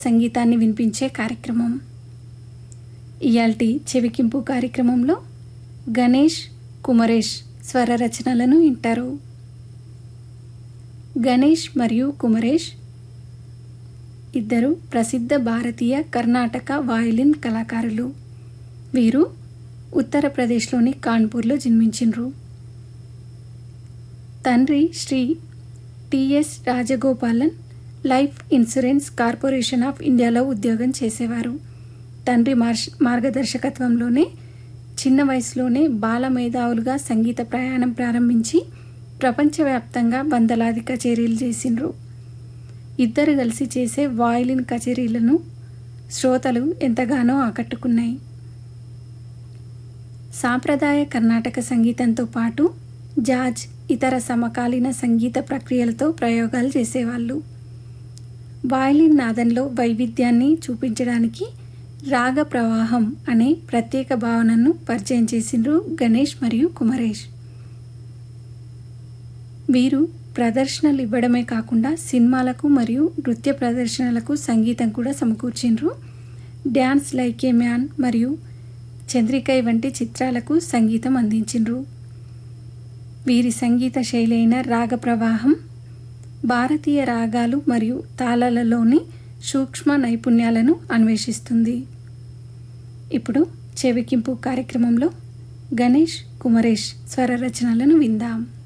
సంగీతాన్ని వినిపించే కార్యక్రమం ఇయాల్టి చెవికింపు కార్యక్రమంలో గణేష్ కుమరేష్ స్వర రచనలను వింటారు గణేష్ మరియు కుమరేష్ ఇద్దరు ప్రసిద్ధ భారతీయ కర్ణాటక వాయులిన్ కళాకారులు వీరు ఉత్తరప్రదేశ్లోని కాన్పూర్లో జన్మించిండ్రు తండ్రి Shri TS Rajagopalan life insurance corporation of ఇండియాలో ఉద్యోగం చేసేవారు తండ్రి మార్ష్ మార్గదర్శకత్వంలోనే చిన్న వయసులోనే బాల మేధావులుగా సంగీత ప్రయాణం ప్రారంభించి ప్రపంచవ్యాప్తంగా వందలాది కచేరీలు చేసిండ్రు ఇద్దరు కలిసి చేసే వాయిలిన్ కచేరీలను శ్రోతలు ఎంతగానో ఆకట్టుకున్నాయి సాంప్రదాయ కర్ణాటక సంగీతంతో పాటు జాజ్ ఇతర సమకాలీన సంగీత ప్రక్రియలతో ప్రయోగాలు చేసేవాళ్ళు వాయిలిన్ నాదంలో వైవిధ్యాన్ని చూపించడానికి రాగ ప్రవాహం అనే ప్రత్యేక భావనను పరిచయం చేసిండ్రు గణేష్ మరియు కుమరేష్ వీరు ప్రదర్శనలు ఇవ్వడమే కాకుండా సినిమాలకు మరియు నృత్య ప్రదర్శనలకు సంగీతం కూడా సమకూర్చిండ్రు డ్యాన్స్ లైక్ ఏ మ్యాన్ మరియు చంద్రికై వంటి చిత్రాలకు సంగీతం అందించిండ్రు వీరి సంగీత శైలి అయిన రాగ ప్రవాహం భారతీయ రాగాలు మరియు తాళాలలోని సూక్ష్మ నైపుణ్యాలను అన్వేషిస్తుంది ఇప్పుడు చెవికింపు కార్యక్రమంలో గణేష్ కుమరేష్ స్వర రచనలను విందాం